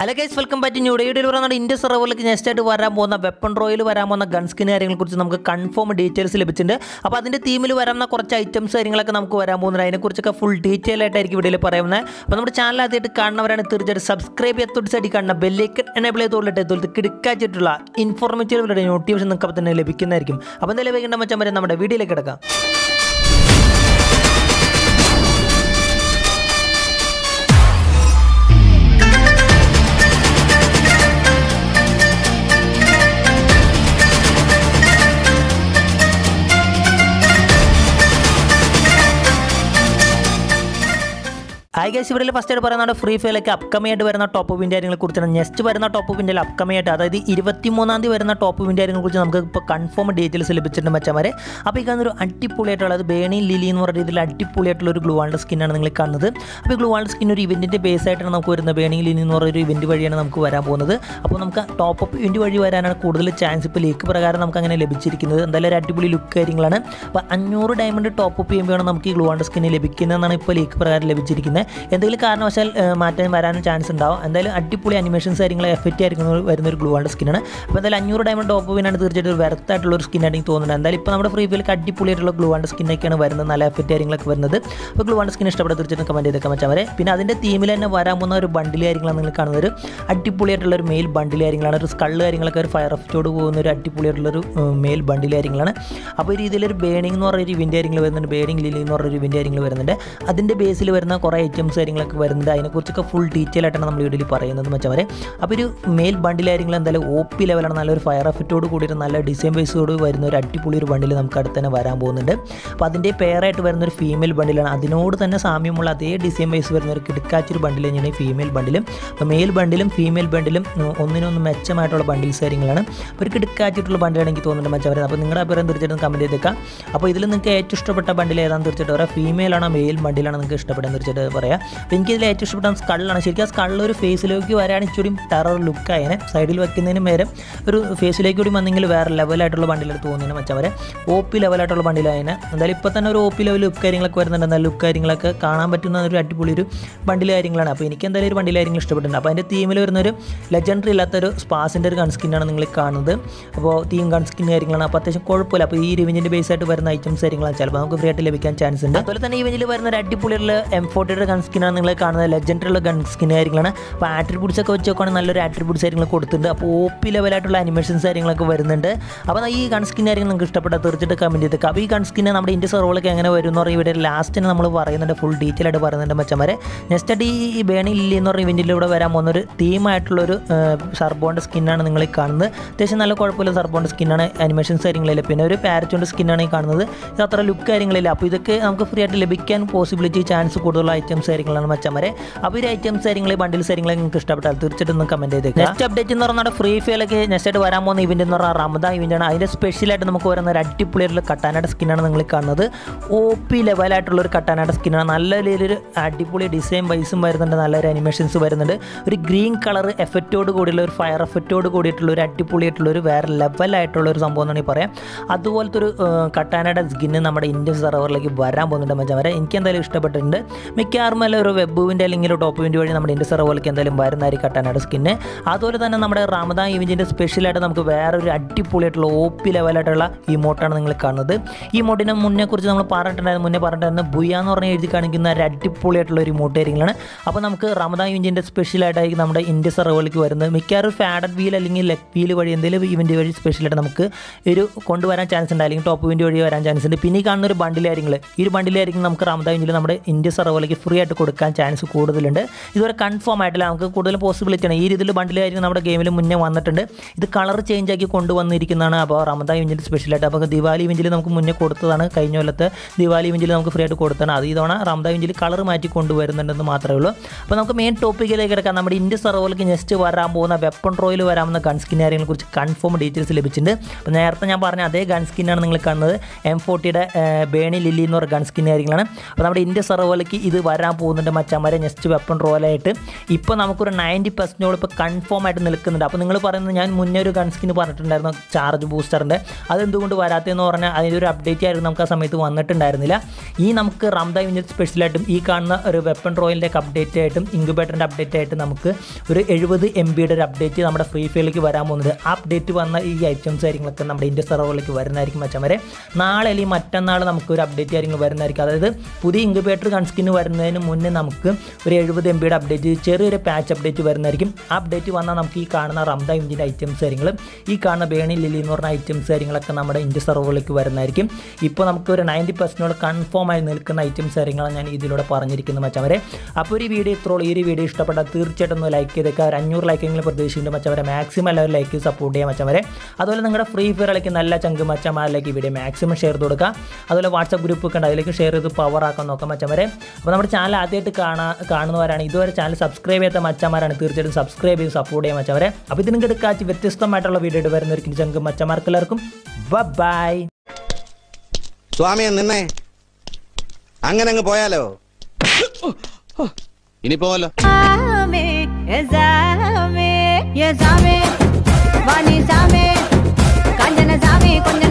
അല്ല guys welcome back new day വീഡിയോയിൽ പറയുന്നത് ഇന്ത്യ സെർവറിലേക്ക് നെക്സ്റ്റ് ആയിട്ട് വരാൻ പോകുന്ന വെപ്പൺ റോയിൽ വരാൻ പോകുന്ന ഗൺ സ്കിൻ കാര്യങ്ങളെക്കുറിച്ച് നമുക്ക് കൺഫേം ഡീറ്റെയിൽസ് ലഭിച്ചിട്ടുണ്ട് അപ്പോൾ അതിൻ്റെ തീമിൽ വരാവുന്ന കുറച്ച് ഐറ്റംസ് കാര്യങ്ങളൊക്കെ നമുക്ക് വരാൻ പോകുന്നുണ്ട് അതിനെക്കുറിച്ചൊക്കെ ഫുൾ ഡീറ്റെയിൽ ആയിട്ടായിരിക്കും വീഡിയോയിൽ പറയുന്നത് അപ്പോൾ നമ്മുടെ ചാനൽ ആദ്യമായിട്ട് കാണുന്നവരാണ് തീർച്ചയായിട്ടും സബ്സ്ക്രൈബ് ചെയ്തൊട്ട് സൈഡിൽ കാണുന്ന ബെല്ലേക്ക് എനേബിൾ ചെയ്തോളിട്ട് ഇതുപോലത്തെ കിടക്കാച്ചിട്ടുള്ള ഇൻഫോർമേറ്റീവ് നോട്ടിഫിക്കേഷൻ നിങ്ങൾക്ക് അപ്പോൾ തന്നെ ലഭിക്കുന്നതായിരിക്കും അപ്പോൾ എന്തായാലും വേണ്ട മച്ചാൻ വരെ നമ്മുടെ വീഡിയോയിലേക്ക് കിടക്കാം ഐ ഗൈസ് ഇവിടെ ഫസ്റ്റ് ആയിട്ട് പറയുന്നത് ഫ്രീ ഫയറിലേക്ക് അപ്കമിംഗ് ആയിട്ട് വരുന്ന ടോപ്പ് വിൻ്റെ കാര്യങ്ങളെ കുറിച്ചാണ് നെക്സ്റ്റ് വരുന്ന ടോപ്പ് വിൻ്റെ അപ്കമിംഗ് ആയിട്ട് അതായത് ഇരുപത്തിമൂന്നാം തീയതി വരുന്ന ടോപ്പ് വിൻ്റെ കാര്യങ്ങളെ കുറിച്ച് നമുക്ക് ഇപ്പോൾ കൺഫേം ഡീറ്റെയിൽസ് ലഭിച്ചിട്ടുണ്ട് മച്ചമാരെ അപ്പോൾ ഈ കാണുന്ന ഒരു അടിപൊളിയായിട്ടുള്ള അത് ബേണി ലിലി എന്ന് പറയുന്ന രീതിയിൽ അടിപൊളിയായിട്ടുള്ള ഒരു ഗ്ലൂ ആൾഡ് സ്കിന്നാണ് നിങ്ങൾ കാണുന്നത് അപ്പോൾ ഈ ഗ്ലൂ ആൾഡ് സ്കിൻ ഒരു ഇവൻറ്റിൻ്റെ ബേസ് ആയിട്ടാണ് നമുക്ക് വരുന്നത് ബേണി ലിലി എന്ന് പറയുന്ന ഒരു ഇവൻറ്റ് വഴിയാണ് നമുക്ക് വരാൻ പോകുന്നത് അപ്പോൾ നമുക്ക് ടോപ്പ് അപ്പ് ഇവൻറ്റ് വഴി വരാനാണ് കൂടുതൽ ചാൻസ് ഇപ്പോൾ ലീക്ക് പ്രകാരം നമുക്ക് അങ്ങനെ ലഭിച്ചിരിക്കുന്നത് എന്തായാലും ഒരു അടിപൊളി ലുക്ക് കാര്യങ്ങളാണ് അപ്പോൾ അഞ്ഞൂറ് ഡയമണ്ട് ടോപ്പ് അപ്പ് ചെയ്യുമ്പോഴാണ് നമുക്ക് ഈ ഗ്ലൂ ആൾഡ് സ്കിന്ന് ലഭിക്കുന്നതെന്നാണ് ഇപ്പോൾ ലീക്ക് പ്രകാരം ലഭിച്ചിരിക്കുന്നത് എന്തെങ്കിലും കാരണവശാൽ ഏഹ്, മാറ്റം വരാനും ചാൻസ് ഉണ്ടാവും എന്തായാലും അടിപൊളി അനിമേഷൻസ് കാര്യങ്ങൾ എഫക്റ്റ് ആയിരിക്കുന്ന ഒരു- വരുന്ന ഒരു ഗ്ലൂ ആണ് സ്കിന്നാണ് അപ്പോൾ എന്തായാലും അഞ്ഞൂറ് ഡയമണ്ട് ടോപ്പ് വിനാണ് തീർച്ചയായിട്ടും ഒരു വെറുത്തായിട്ടുള്ള ഒരു സ്കിൻ ആയിട്ട് എനിക്ക് തോന്നുന്നത് എന്തായാലും ഇപ്പോൾ നമ്മുടെ ഫ്രീ ഫീൽക്ക് അടിപൊളിയായിട്ടുള്ള ഗ്ലൂ ആണ്ട് സ്കിന്നൊക്കെയാണ് വരുന്നത് നല്ല എഫക്റ്റ് കാര്യങ്ങളൊക്കെ വരുന്നത് അപ്പോൾ ഗ്ലൂ ആണ്ട് സ്കിൻ ഇഷ്ടപ്പെട്ട തീർച്ചയായിട്ടും കമൻറ്റ് ചെയ്തേക്കാൻ പറ്റാൻ വരെ പിന്നെ അതിൻ്റെ തീമിൽ തന്നെ വരാൻ പോകുന്ന ഒരു ബണ്ടിൽ കാര്യങ്ങളാണ് നിങ്ങൾ കാണുന്നത് ഒരു അടിപൊളിയായിട്ടുള്ള ഒരു മെയിൽ ബണ്ടിൽ കാര്യങ്ങളാണ് ഒരു സ്കള്ള് കാര്യങ്ങളൊക്കെ ഒരു ഫയർ എഫക്റ്റോട് പോകുന്ന ഒരു അടിപൊളിയായിട്ടുള്ള ഒരു മെയിൽ ബണ്ടിൽ കാര്യങ്ങളാണ് അപ്പോൾ ഈ രീതിയിലൊരു ബേണിംഗ് എന്ന് പറയുന്ന ഒരു ഇവൻ്റ് കാര്യങ്ങൾ വരുന്നുണ്ട് ബേണിംഗ് ലിലി എന്ന് പറഞ്ഞൊരു ഇവൻ്റ് കാര്യങ്ങൾ വരുന്നുണ്ട് അതിൻ്റെ ബേസിൽ വരുന്ന കുറേ ഐറ്റംസ് കാര്യങ്ങളൊക്കെ വരുന്നുണ്ട് അതിനെക്കുറിച്ചൊക്കെ ഫുൾ ഡീറ്റെയിൽ ആയിട്ടാണ് നമ്മൾ വീഡിയോയിൽ പറയുന്നത് മച്ചവരെ അപ്പോൾ ഒരു മെയിൽ ബണ്ടിൽ കാര്യങ്ങൾ എന്തായാലും ഒ പി ലെവലാണ് നല്ലൊരു ഫയർ എഫക്റ്റോട് കൂടിയിട്ട് നല്ല ഡിസൈൻ ബേസോട് വരുന്ന ഒരു അടിപൊളി ഒരു ബണ്ടിൽ നമുക്ക് അടുത്ത് തന്നെ വരാൻ പോകുന്നുണ്ട് അപ്പോൾ അതിൻ്റെ പെയറായിട്ട് വരുന്ന ഒരു ഫീമെയിൽ ബണ്ടിലാണ് അതിനോട് തന്നെ സാമ്യമുള്ള അതേ ഡിസൈൻ ബേസ് വരുന്ന ഒരു കിടക്കാച്ചൊരു ബണ്ടിൽ തന്നെയാണ് ഈ ഫീമെയിൽ ബണ്ടിലും അപ്പോൾ മെയിൽ ബണ്ടിലും ഫീമെയിൽ ബണ്ടിലും ഉം, ഒന്നിനൊന്ന് മെച്ചമായിട്ടുള്ള ബണ്ടിൽസ് കാര്യങ്ങളാണ് അപ്പോൾ ഒരു കിടക്കാച്ചിട്ടുള്ള ബണ്ടിലാണ് എനിക്ക് തോന്നുന്നുണ്ട് മച്ചവരെ അപ്പോൾ നിങ്ങളുടെ അഭിപ്രായം തീർച്ചയായിട്ടും കമൻറ്റ് ചെയ്തേക്കാം അപ്പോൾ ഇതിൽ നിങ്ങൾക്ക് ഏറ്റവും ഇഷ്ടപ്പെട്ട ബണ്ടിൽ ഏതാണെന്ന് തീർച്ചയായിട്ടും പറയാം ഫീമെയിൽ ആണോ മെയിൽ ബണ്ടിലാണ് നിങ്ങൾക്ക് ഇഷ്ടപ്പെട്ടതെന്ന് തീർച്ചയായിട്ടും പറയാം അപ്പോൾ എനിക്ക് ഇതിൽ ഏറ്റവും ഇഷ്ടപ്പെട്ട സ്കള്ളാണ് ശരിക്കും ആ സ്കള്ള് ഒരു ഫേസിലേക്ക് വരാൻ ഇച്ചിരി ടെറർ ലുക്ക് ആയതിനെ സൈഡിൽ വെക്കുന്നതിന് മേലെ ഒരു ഫേസിലേക്ക് കൂടി വന്നെങ്കിൽ വേറെ ലെവലായിട്ടുള്ള ബണ്ടിലായിട്ട് തോന്നുന്നതിന് മച്ചവരെ ഒ പി ലെവലായിട്ടുള്ള ബണ്ടിലായതിനെ എന്തായാലും ഇപ്പോൾ തന്നെ ഒരു ഒ പി ലെവൽ ലുക്ക് കാര്യങ്ങളൊക്കെ വരുന്നുണ്ട് എന്നാൽ ലുക്ക് കാര്യങ്ങളൊക്കെ കാണാൻ പറ്റുന്ന ഒരു അടിപൊളി ഒരു ബണ്ടിൽ കാര്യങ്ങളാണ് അപ്പോൾ എനിക്ക് എന്തായാലും ഒരു ബണ്ടിൽ കാര്യങ്ങൾ ഇഷ്ടപ്പെട്ടിട്ടുണ്ട് അപ്പോൾ അതിൻ്റെ തീമിൽ വരുന്നൊരു ലെജൻഡറി ഇല്ലാത്തൊരു സ്പാസിൻ്റെ ഒരു ഗൺ സ്കിന്നാണ് നിങ്ങൾ കാണുന്നത് അപ്പോൾ തീം ഗൺ സ്കിൻ കാര്യങ്ങളാണ് അപ്പോൾ അത്യാവശ്യം കുഴപ്പമില്ല അപ്പോൾ ഈ റിവെഞ്ചിൻ്റെ ബേസ് ആയിട്ട് വരുന്ന ഐറ്റംസ് കാര്യങ്ങളാണ് ചിലപ്പോൾ നമുക്ക് ഫ്രീ ആയിട്ട് ലഭിക്കാൻ ചാൻസ് ഉണ്ട് അതുപോലെ തന്നെ ഈ ഇവഞ്ചിൽ വരുന്ന ഒരു അടിപൊളിയുള്ള എം ഫോർട്ടിയുടെ ഗൺ സ്കിന്നാണ് നിങ്ങൾ കാണുന്നത് ലെജൻഡറിയുള്ള ഗൺ സ്കിൻ കാര്യങ്ങളാണ് അപ്പോൾ ആട്രിബ്യൂട്ട്സ് ഒക്കെ വെച്ച് നോക്കുകയാണെങ്കിൽ നല്ലൊരു ആട്രിബ്യൂട്ട്സ് കാര്യങ്ങൾ കൊടുത്തിട്ടുണ്ട് അപ്പോൾ ഒ പി ലെവലായിട്ടുള്ള അനിമേഷൻസ് കാര്യങ്ങളൊക്കെ വരുന്നുണ്ട് അപ്പോൾ ഈ ഗൺ സ്കിൻ കാര്യങ്ങൾ നിങ്ങൾക്ക് ഇഷ്ടപ്പെട്ട തീർച്ചയായിട്ടും കമൻറ്റ് ചെയ്തേക്കാം അപ്പോൾ ഈ ഗൺ സ്കിന്ന് നമ്മുടെ ഇന്ത്യ സെർവറിലേക്ക് എങ്ങനെ വരും എന്ന് പറഞ്ഞാൽ ഇവിടെ ലാസ്റ്റിന് നമ്മൾ പറയുന്നുണ്ട് ഫുൾ ഡീറ്റെയിൽ ആയിട്ട് പറയുന്നുണ്ട് മച്ചന്മാരെ നെക്സ്റ്റ് ആയിട്ട് ഈ ബേണി ലില്ലി എന്ന് പറഞ്ഞ ഇവൻറ്റിലൂടെ വരാൻ പോകുന്ന ഒരു തീമായിട്ടുള്ളൊരു സർബോണ്ട് സ്കിന്നാണ് നിങ്ങൾ ഈ കാണുന്നത് അത്യാവശ്യം നല്ല കുഴപ്പമില്ല സർബോണ്ട് സ്കിന്നാണ് അനിമേഷൻസ് കാര്യങ്ങളില്ല പിന്നെ ഒരു പാരച്ചോണ്ട് സ്കിന്നാണ് ഈ കാണുന്നത് ഇത് അത്ര ലുക്ക് കാര്യങ്ങളില്ല അപ്പോൾ ഇതൊക്കെ നമുക്ക് ഫ്രീ ആയിട്ട് ലഭിക്കാൻ പോസിബിലിറ്റി ചാൻസ് കൂടുതലുള്ള ഐറ്റംസ് കാര്യങ്ങളാണ് മച്ചന്മാരെ അപ്പോൾ ഈ ഐറ്റംസ് കാര്യങ്ങൾ ബണ്ടിൽസ് കാര്യങ്ങൾ നിങ്ങൾക്ക് ഇഷ്ടപ്പെട്ടാൽ തീർച്ചയായിട്ടും ഒന്ന് കമൻറ്റ് ചെയ്തേക്കുക നെക്സ്റ്റ് അപ്ഡേറ്റ് എന്ന് പറഞ്ഞാൽ ഫ്രീ ഫയറിലേക്ക് നെക്സ്റ്റ് ആയിട്ട് വരാൻ പോകുന്ന ഇവന്റ് എന്ന് പറഞ്ഞാൽ റമദാൻ ഇവന്റ് ആണ് അതിൻ്റെ സ്പെഷ്യലായിട്ട് നമുക്ക് വരുന്ന ഒരു അടിപൊളിയായിട്ടുള്ള കട്ടാനയുടെ സ്കിന്നാണ് നിങ്ങൾ കാണുന്നത് ഒ പി ലെവലായിട്ടുള്ള ഒരു കട്ടാനയുടെ സ്കിന്നാണ് നല്ല രീതിയിൽ അടിപൊളി ഡിസൈൻ വൈസും വരുന്നുണ്ട് നല്ലൊരു അനിമേഷൻസ് വരുന്നുണ്ട് ഒരു ഗ്രീൻ കളർ എഫക്റ്റോട് കൂടിയുള്ള ഒരു ഫയർ എഫക്റ്റോട് കൂടിയിട്ടുള്ള ഒരു അടിപൊളിയായിട്ടുള്ള ഒരു വേറെ ലെവലായിട്ടുള്ള ഒരു സംഭവം എന്നാണ് ഈ പറയാം അതുപോലത്തെ ഒരു ഏഹ്, കട്ടാനയുടെ സ്കിന്ന് നമ്മുടെ ഇന്ത്യൻ സെർവറിലേക്ക് വരാൻ പോകുന്നുണ്ട് മച്ചാൻ വരെ എനിക്ക് എന്തായാലും ഇഷ്ടപ്പെട്ടിട്ടുണ്ട് മിക്കവാറും അല്ല ഒരു വെബുവിൻ്റെ അല്ലെങ്കിൽ ടോപ്പ് വിൻ്റെ വഴി നമ്മുടെ ഇന്ത്യൻ സെർവറിലേക്ക് എന്തായാലും വരുന്നതായിരിക്കും കട്ടാനയുടെ സ്കിന്ന് അതുപോലെ തന്നെ നമ്മുടെ റമദാൻ ഇവൻറ്റിൻ്റെ സ്പെഷ്യലായിട്ട് നമുക്ക് വേറെ ഒരു അടിപൊളിയായിട്ടുള്ള ഒ പി ലെവലായിട്ടുള്ള ഈ മോട്ടാണ് നിങ്ങൾ കാണുന്നത് ഈ മോട്ടിനെ മുന്നേ കുറിച്ച് നമ്മൾ പറഞ്ഞിട്ടുണ്ടായിരുന്നു മുന്നേ പറഞ്ഞിട്ടുണ്ടായിരുന്നു ബുയ എന്ന് പറഞ്ഞ് എഴുതി കാണിക്കുന്ന ഒരു അടിപൊളിയായിട്ടുള്ള ഒരു മോട്ട് കാര്യങ്ങളാണ് അപ്പോൾ നമുക്ക് റമദാൻ ഇവൻറ്റിൻ്റെ സ്പെഷ്യലായിട്ടായിരിക്കും നമ്മുടെ ഇന്ത്യ സെർവറിലേക്ക് വരുന്നത് മിക്കവാറും ഫാഡഡ് വീൽ അല്ലെങ്കിൽ ലെഗ് വീൽ വഴി എന്തെങ്കിലും ഇവൻറ്റ് വഴി സ്പെഷ്യലായിട്ട് നമുക്ക് ഒരു കൊണ്ടുവരാൻ ചാൻസ് ഉണ്ട് അല്ലെങ്കിൽ ടോപ്പ് വിൻഡ് വഴി വരാൻ ചാൻസ് ഉണ്ട് പിന്നെ ഈ കാണുന്ന ഒരു ബണ്ടിലായിരിക്കും ഈ ഒരു ബണ്ടിലായിരിക്കും നമുക്ക് റമദാൻ ഇവൻറ്റിൽ നമ്മുടെ ഇന്ത്യ സെർവറിലേക്ക് ഫ്രീ ആയിട്ട് കൊടുക്കാൻ ചാൻസ് കൂടുതലുണ്ട് ഇതുവരെ കൺഫേം ആയിട്ടില്ല നമുക്ക് കൂടുതൽ പോസിബിലിറ്റി ആണ് ഈ രീതിയിൽ ബണ്ടിലായിരിക്കും നമ്മുടെ ഗെയിമിൽ മുന്നേ വന്നിട്ടുണ്ട് ഇത് കളർ ചേഞ്ച് ആക്കി കൊണ്ടുവന്നിരിക്കുന്നതാണ് അപ്പോൾ റമദാൻ ഇവൻറ്റിൽ സ്പെഷ്യലായിട്ട് അപ്പോൾ ദിവാലി ഇവൻറ്റിൽ നമുക്ക് മുന്നേ കൊടുത്തതാണ് കഴിഞ്ഞ കൊല്ലത്തെ ദിവാലി ഇവൻറ്റിൽ നമുക്ക് ഫ്രീ ആയിട്ട് കൊടുത്തതാണ് അത് ഇതവണ റമദാൻ ഇവൻറ്റിൽ കളർ മാറ്റി കൊണ്ടുവരുന്നുണ്ടെന്ന് മാത്രമേ ഉള്ളൂ അപ്പോൾ നമുക്ക് മെയിൻ ടോപ്പിക്കിലേക്ക് കിടക്കാം നമ്മുടെ ഇന്ത്യ സെർവറിലേക്ക് നെക്സ്റ്റ് വരാൻ പോകുന്ന വെപ്പൺ റോയിൽ വരാവുന്ന ഗൺ സ്കിൻ കാര്യങ്ങളെ കുറിച്ച് കൺഫേം ഡീറ്റെയിൽസ് ലഭിച്ചിട്ടുണ്ട് അപ്പോൾ നേരത്തെ ഞാൻ പറഞ്ഞ അതേ ഗൺ സ്കിന്നാണ് നിങ്ങൾ കാണുന്നത് എം ഫോർട്ടിയുടെ ബേണി ലില്ലി എന്ന് പറയുന്ന ഗൺ സ്കിൻ കാര്യങ്ങളാണ് അപ്പോൾ നമ്മുടെ ഇന്ത്യ സെർവറിലേക്ക് ഇത് വരാൻ പോകുന്നുണ്ട് മച്ചാമാരെ നെക്സ്റ്റ് വെപ്പൺ റോയലായിട്ട് ഇപ്പോൾ നമുക്കൊരു നയൻറ്റി പെർസെൻറ്റോളം ഇപ്പോൾ കൺഫേം ആയിട്ട് നിൽക്കുന്നുണ്ട് അപ്പോൾ നിങ്ങൾ പറയുന്നത് ഞാൻ മുന്നേ ഒരു ഗൺ സ്കിൻ പറഞ്ഞിട്ടുണ്ടായിരുന്നു ചാർജ് ബൂസ്റ്ററിൻ്റെ അതെന്തുകൊണ്ട് വരാത്തതെന്ന് പറഞ്ഞാൽ അതിൻ്റെ ഒരു അപ്ഡേറ്റ് ആയിരുന്നു നമുക്ക് ആ സമയത്ത് വന്നിട്ടുണ്ടായിരുന്നില്ല ഈ നമുക്ക് റംദ വിഞ്ഞൽ സ്പെഷ്യലായിട്ടും ഈ കാണുന്ന ഒരു വെപ്പൺ റോയലിൻ്റെ ഒക്കെ അപ്ഡേറ്റ് ആയിട്ടും ഇൻക്യുബേറ്ററിൻ്റെ അപ്ഡേറ്റ് ആയിട്ട് നമുക്ക് ഒരു എഴുപത് എം ബിയുടെ ഒരു അപ്ഡേറ്റ് നമ്മുടെ ഫ്രീ ഫയറിലേക്ക് വരാൻ പോകുന്നുണ്ട് ആ അപ്ഡേറ്റ് വന്ന ഈ ഐറ്റംസ് കാര്യങ്ങളൊക്കെ നമ്മുടെ ഇന്ത്യ സെർവറിലേക്ക് വരുന്നതായിരിക്കും മച്ചവരെ നാളെ അല്ലെങ്കിൽ മറ്റന്നാൾ നമുക്ക് ഒരു അപ്ഡേറ്റ് കാര്യങ്ങൾ വരുന്നതായിരിക്കും അതായത് പുതിയ ഇൻക്യുബേറ്റർ കൺസ്കിന് വരുന്നതിന് മുന്നേ നമുക്ക് ഒരു എഴുപത് എം ബിയുടെ അപ്ഡേറ്റ് ചെറിയൊരു പാച്ച് അപ്ഡേറ്റ് വരുന്നതായിരിക്കും ആ അപ്ഡേറ്റ് വന്നാൽ നമുക്ക് ഈ കാണുന്ന റംദ ഇഞ്ചിൻ്റെ ഐറ്റംസ് കാര്യങ്ങളും ഈ കാണുന്ന ബേണി ലിലി എന്ന് പറഞ്ഞ ഐറ്റംസ് കാര്യങ്ങളൊക്കെ നമ്മുടെ ഇന്ത്യ സെർവറിലേക്ക് വരുന്നതായിരിക്കും ഇപ്പോൾ നമുക്ക് ഒരു നയൻറ്റി പെർസെൻറ്റോളം കൺഫേം ആയി നിൽക്കുന്ന ഐറ്റംസ് കാര്യങ്ങളാണ് ഞാൻ ഇതിലൂടെ പറഞ്ഞിരിക്കുന്നത് മച്ചവരെ അപ്പോൾ ഒരു വീഡിയോ ഇത്രോളം ഈ ഒരു വീഡിയോ ഇഷ്ടപ്പെട്ടാൽ തീർച്ചയായിട്ടും ഒന്ന് ലൈക്ക് ചെയ്തേക്കുക ഒരു അഞ്ഞൂറ് ലൈക്കെങ്കിലും പ്രതീക്ഷിക്കുന്നുണ്ട് മച്ചവരെ മാക്സിമം എല്ലാവരും ലൈക്ക് സപ്പോർട്ട് ചെയ്യാൻ മച്ചവരെ അതുപോലെ നിങ്ങളുടെ ഫ്രീ ഫയർ കളിക്കുന്ന നല്ല ചങ്ക് മച്ചന്മാരിലേക്ക് ഈ വീഡിയോ മാക്സിമം ഷെയർ ചെയ്ത് കൊടുക്കുക അതുപോലെ വാട്സപ്പ് ഗ്രൂപ്പ് ഒക്കെ ഉണ്ട് അതിലേക്ക് ഷെയർ ചെയ്ത് പവർ ആക്കാൻ നോക്കാം മച്ചന്മാരെ അപ്പോൾ നമ്മുടെ ചാനൽ ആദ്യമായിട്ട് കാണാ കാണുന്നവരാണ് ഇതുവരെ ചാനൽ സബ്സ്ക്രൈബ് ചെയ്യാത്ത മച്ചന്മാരാണ് തീർച്ചയായിട്ടും സബ്സ്ക്രൈബ് ചെയ്ത് സപ്പോർട്ട് ചെയ്യാൻ മച്ചവരെ അപ്പോൾ ഇതിന് എടുക്കാച്ച് വ്യത്യസ്തമായിട്ടുള്ള വീഡിയോ ഇട്ട് വരുന്നവർക്ക് ചങ്ക് മച്ചന്മാർക്ക് എല്ലാവർക്കും ബൈ സ്വാമിയെ നിന്നേ അങ്ങനെ അങ്ങ് പോയാലോ ഇനി പോവല്ലോ Zame, Zame, Zame,